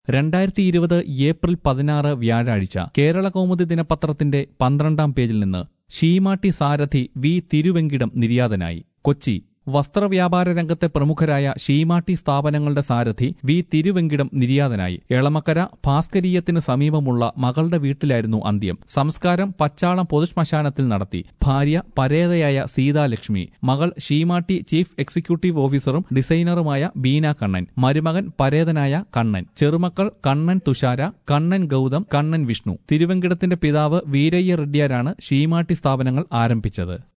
രണ്ടായിരത്തി ഇരുപത് ഏപ്രിൽ പതിനാറ് വ്യാഴാഴ്ച കേരള കൗമുദി ദിനപത്രത്തിന്റെ പന്ത്രണ്ടാം പേജിൽ നിന്ന് ഷീമാട്ടി സാരഥി വി തിരുവെങ്കിടം നിര്യാതനായി കൊച്ചി വസ്ത്രവ്യാപാര രംഗത്തെ പ്രമുഖരായ ഷീമാട്ടി സ്ഥാപനങ്ങളുടെ സാരഥി വി തിരുവെങ്കിടം നിര്യാതനായി എളമക്കര ഭാസ്കരീയത്തിന് സമീപമുള്ള മകളുടെ വീട്ടിലായിരുന്നു അന്ത്യം സംസ്കാരം പച്ചാളം പൊതുശ്മശാനത്തിൽ നടത്തി ഭാര്യ പരേതയായ സീതാലക്ഷ്മി മകൾ ഷീമാട്ടി ചീഫ് എക്സിക്യൂട്ടീവ് ഓഫീസറും ഡിസൈനറുമായ ബീന കണ്ണൻ മരുമകൻ പരേതനായ കണ്ണൻ ചെറുമക്കൾ കണ്ണൻ തുഷാര കണ്ണൻ ഗൗതം കണ്ണൻ വിഷ്ണു തിരുവെങ്കിടത്തിന്റെ പിതാവ് വീരയ്യ റെഡ്ഡിയാരാണ് ഷീമാട്ടി സ്ഥാപനങ്ങൾ ആരംഭിച്ചത്